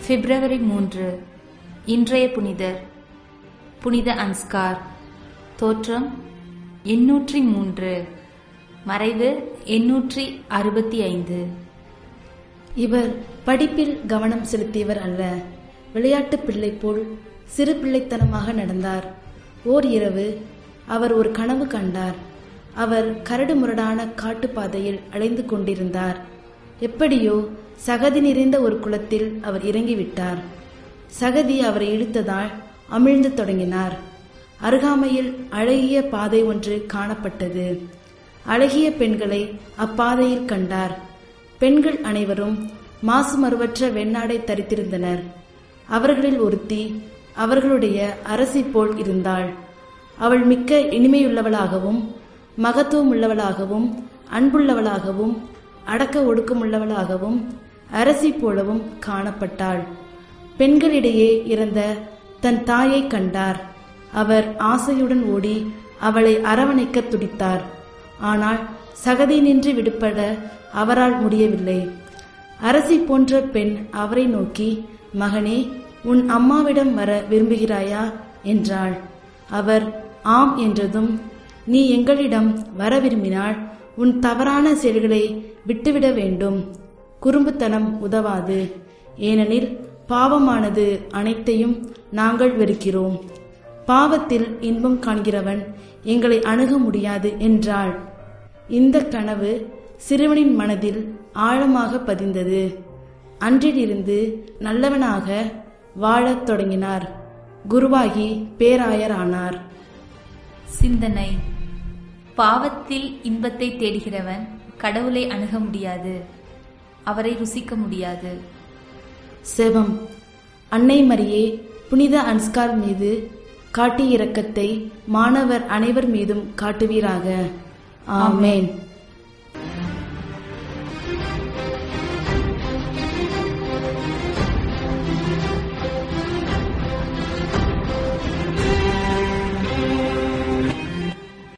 பிப்ரவரி மூன்று இன்றைய புனிதர் புனித அன்ஸ்கார் தோற்றம் எண்ணூற்றி மூன்று மறைவு எண்ணூற்றி அறுபத்தி ஐந்து இவர் படிப்பில் கவனம் செலுத்தியவர் அல்ல விளையாட்டு பிள்ளை போல் சிறு பிள்ளைத்தனமாக நடந்தார் ஓர் இரவு அவர் ஒரு கனவு கண்டார் அவர் கரடு முரடான காட்டுப்பாதையில் அலைந்து கொண்டிருந்தார் எப்படியோ சகதி நிறைந்த ஒரு குளத்தில் அவர் இறங்கிவிட்டார் சகதி அவரை இழுத்ததால் அமிழ்ந்து தொடங்கினார் அருகாமையில் அழகிய பாதை ஒன்று காணப்பட்டது அழகிய பெண்களை அப்பாதையில் கண்டார் பெண்கள் அனைவரும் மாசுமறுவற்ற வெண்ணாடை தரித்திருந்தனர் அவர்களில் ஒருத்தி அவர்களுடைய அரசி போல் இருந்தாள் அவள் மிக்க இனிமையுள்ளவளாகவும் மகத்துவமுள்ளவளாகவும் அன்புள்ளவளாகவும் அடக்க ஒடுக்கமுள்ளவளாகவும் அரசி போலவும் காணப்பட்டாள் பெண்களிடையே இருந்த தன் தாயை கண்டார் அவர் ஆசையுடன் ஓடி அவளை அரவணைக்க துடித்தார் ஆனால் சகதி நின்று விடுபட அவரால் முடியவில்லை அரசி போன்ற பெண் அவரை நோக்கி மகனே உன் அம்மாவிடம் வர விரும்புகிறாயா என்றாள் அவர் ஆம் என்றதும் நீ எங்களிடம் வர விரும்பினால் உன் தவறான செயல்களை விட்டுவிட வேண்டும் குறும்புத்தனம் உதவாது ஏனெனில் பாவமானது அனைத்தையும் நாங்கள் வெறுக்கிறோம் பாவத்தில் இன்பம் காண்கிறவன் எங்களை அணுக முடியாது என்றாள் இந்த கனவு சிறுவனின் மனதில் ஆழமாக பதிந்தது அன்றிலிருந்து நல்லவனாக வாழத் தொடங்கினார் குருவாகி பேராயர் ஆனார் சிந்தனை பாவத்தில் இன்பத்தை தேடுகிறவன் கடவுளை அணுக முடியாது அவரை ருசிக்க முடியாது செபம் அன்னை மரியே புனித அன்ஸ்கார் மீது காட்டிய இரக்கத்தை மாணவர் அனைவர் மீதும் காட்டுவீராக ஆமேன்